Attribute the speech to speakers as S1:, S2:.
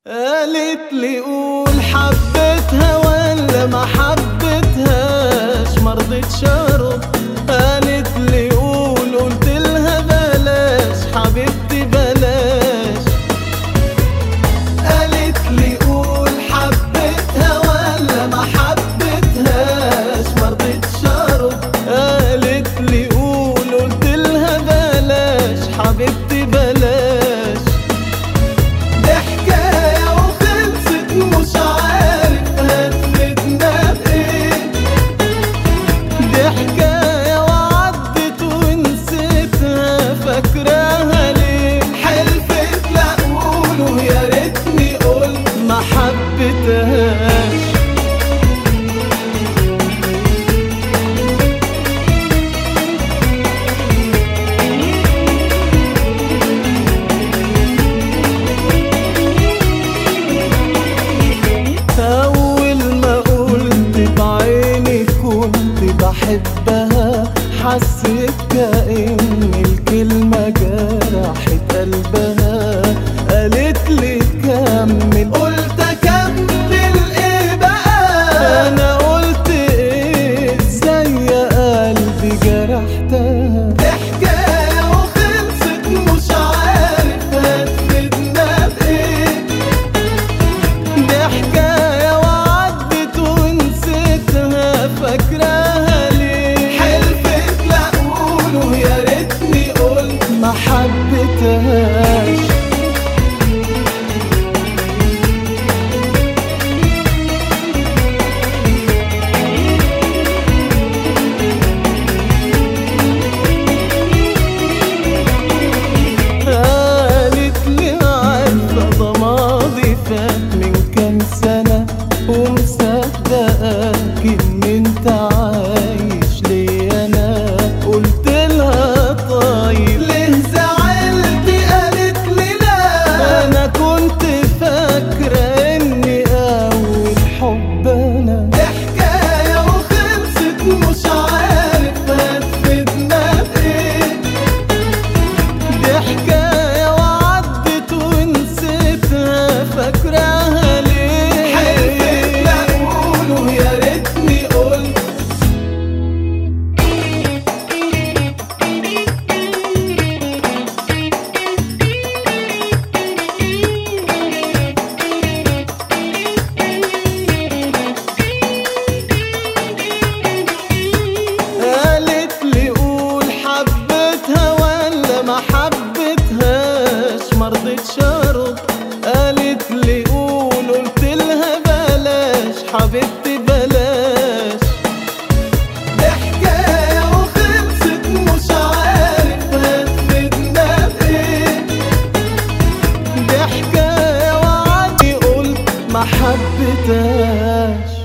S1: قالت لي قول حبيتها ولا ما حبيتهاش مرضتش ارد قالت لي قول قلت لها بلاش حبيبتي بلاش قالت لي قول حبيتها ولا ما حبيتهاش مرضتش ارد قالت لي قول قلت لها بلاش حبيبتي بلاش دي حكاية وخلصت مش عارف هتفيدنا بإيه دي حكاية وعدت ونسيتها فاكراها ليه حلفت لا أقوله يا ريتني قلت ما حبيتهاش أول ما قلت بعيني كنت بحبها حسيت كأن الكلمة جرحت قلبها قالت لي كمل قلت أكمل إيه بقى أنا قلت إيه إزاي يا قلبي جرحتها دي حكاية وخلصت مش عارف هتفيدنا بإيه دي حكاية وعدت ونسيتها فاكراها ليه حلفت لا أقوله يا ريتني قلت ما حبيتهاش قالت لي عارفة ده ماضي فات من كام سنة ومصدقاك إن أنت عايش لي أنا قلت لها طيب ليه زعلتي قالت لي لا أنا كنت فاكرة إني أول حب أنا دي حكاية وخلصت مش عارف هتفيدنا بإيه دي حكاية وعدت ونسيتها فاكراها ليه حلفت لا أقوله يا ريتني قلت قالت لي قول حبيتها ولا ما حبيتهاش مرضتش ارد قالت لي قول قلت لها بلاش حبيبتي بلاش دي حكاية وخلصت مش عارف هتفيدنا بإيه دي حكاية وعدي قلت ما حبيتهاش